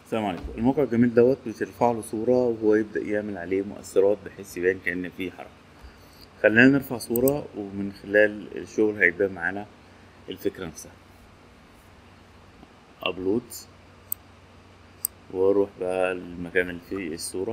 السلام عليكم الموقع الجميل دوت بترفع له صورة وهو يبدأ يعمل عليه مؤثرات بحيث يبان كأن فيه حركة خلينا نرفع صورة ومن خلال الشغل هيبان معانا الفكرة نفسها أبلود واروح بقى المكان اللي فيه الصورة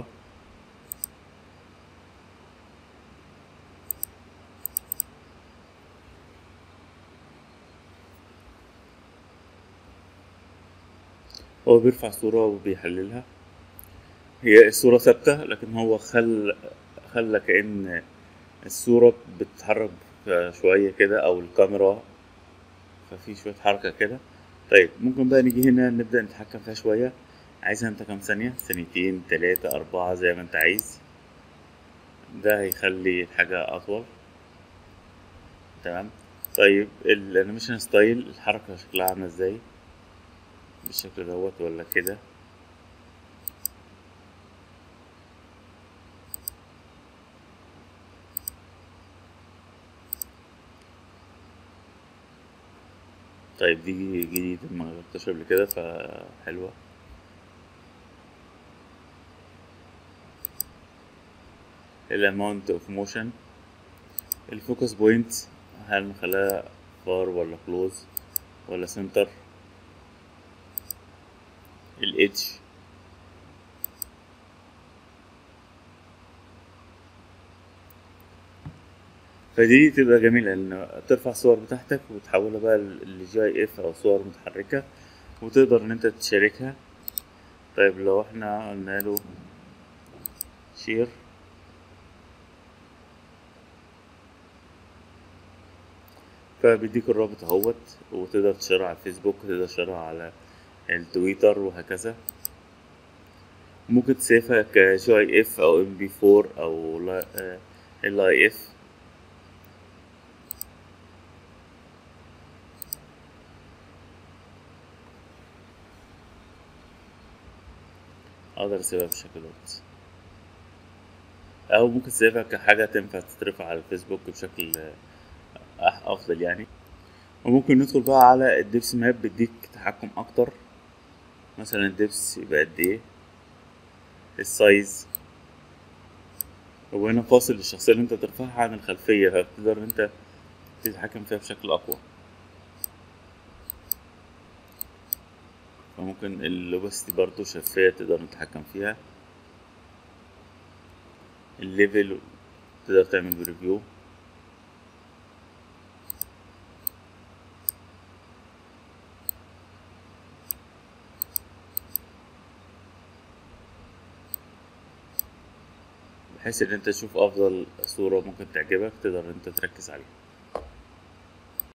هو بيرفع صورة وبيحللها هي الصورة ثابتة لكن هو خل خلى كأن الصورة بتتحرك شوية كده أو الكاميرا ففي شوية حركة كده طيب ممكن بقى نيجي هنا نبدأ نتحكم فيها شوية عايزها انت كام ثانية ثانيتين تلاتة أربعة زي ما انت عايز ده هيخلي الحاجة أطول تمام طيب الانيميشن ستايل الحركة شكلها عاملة ازاي بالشكل دوت ولا كده طيب دي جديدة ما جربتهاش قبل كده فحلوة الاماونت اوف موشن الفوكس بوينت هل نخليها فار ولا كلوز ولا سنتر الإيدج فدي تبقى جميلة إن ترفع الصور بتاعتك وتحولها بقى لجي اي اف أو صور متحركة وتقدر إن أنت تشاركها طيب لو احنا قلنا له شير فبيديك الرابط اهوت وتقدر تشيرها على الفيسبوك وتقدر تشيرها على التويتر وهكذا ممكن تسيفها كجي اي اف او ام بي 4 او ال اي اف اقدر اسيبها بالشكل دوت او ممكن تسيبها كحاجه تنفع تترفع على الفيسبوك بشكل افضل يعني وممكن ندخل بقى على الدبس ماب بيديك تحكم اكتر مثلا الدبس يبقى قد ايه السايز وهنا فاصل الشخصية اللي انت ترفعها عن الخلفية فبتقدر انت تتحكم فيها بشكل اقوى فممكن الاوبستي برضو شفافية تقدر نتحكم فيها الليفل تقدر تعمل بريفيو بحيث ان انت تشوف افضل صورة ممكن تعجبك تقدر انت تركز عليها